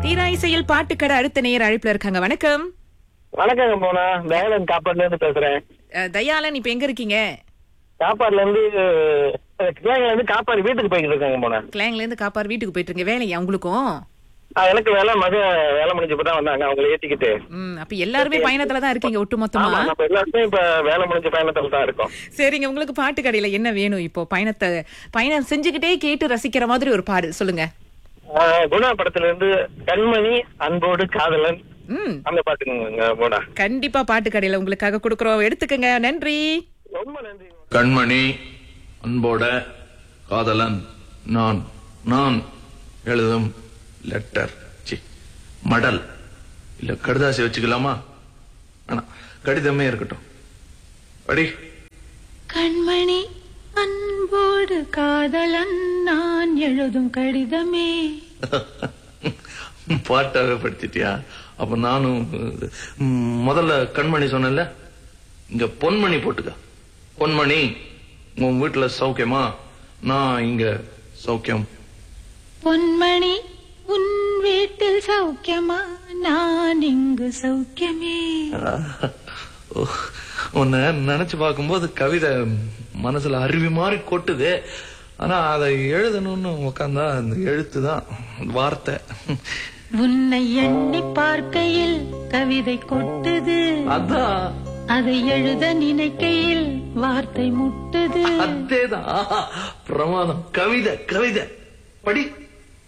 தீரா இசையில் பாட்டுக்கடை அடுத்த நேயர் அழைப்புல இருக்காங்க வணக்கம் வணக்கங்க போனா தயாளன் காப்பாடுல இருந்து பேசுறேன் அஹ், தயாளன் இப்ப எங்க இருக்கீங்க காப்பாடுல இருந்து அஹ், கிளைங்கல இருந்து காப்பாடு வீட்டுக்கு போய்கிட்டு இருக்காங்க போனா கிளாங்ல இருந்து காப்பார் வீட்டுக்கு போயிட்டு இருங்க வேலையா உங்களுக்கும் எனக்கு வேலை மக வேலை முடிஞ்சப்ப தான் வந்தாங்க அவங்களை ஏத்திக்கிட்டு ம் அப்ப எல்லாருமே பயணத்துல தான் இருக்கீங்க ஒட்டு ஆமா மொத்தமா நம்ம எல்லாருமே இப்ப வேலை முடிஞ்ச பயணத்துல தான் இருக்கோம் சரிங்க உங்களுக்கு பாட்டு கடையில என்ன வேணும் இப்போ பயணத்தை பயணம் செஞ்சுக்கிட்டே கேட்டு ரசிக்கிற மாதிரி ஒரு பாடு சொல்லுங்க அஹ், குணா படத்துல இருந்து கண்மணி அன்போடு காதலன் ம் அந்த பாட்டுங்க போனா கண்டிப்பா பாட்டு கடையில உங்களுக்காக கொடுக்குறோம் எடுத்துக்கங்க நன்றி ரொம்ப நன்றி கண்மணி அன்போட காதலன் நான் நான் எழுதும் லெட்டர் சி மடல் இல்ல கடுதாசி வச்சுக்கலாமா ஆனா கடிதமே இருக்கட்டும் படி கண்மணி அன்போடு காதலன் நான் எழுதும் கடிதமே பாட்டாவே படிச்சிட்டியா அப்ப நானும் ம், முதல்ல கண்மணி சொன்னேன்ல இங்க பொன்மணி போட்டுக்க பொன்மணி உன் வீட்டுல சௌக்கியமா நான் இங்க சௌக்கியம் பொன்மணி உன் வீட்டில் சௌக்கியமா நான் இங்கு சௌக்கியமே ஓ, உன்னை நினைச்சு பார்க்கும்போது கவிதை மனசுல அருவி மாதிரி கொட்டுது ஆனா அதை எழுதணும்னு உக்காந்தா அந்த எழுத்து தான் வார்த்தை உன்னை எண்ணி பார்க்கையில் கவிதை கொட்டுது அதான் அதை எழுத நினைக்கையில் வார்த்தை முட்டுது அதேதான் பிரமாதம் கவிதை கவிதை படி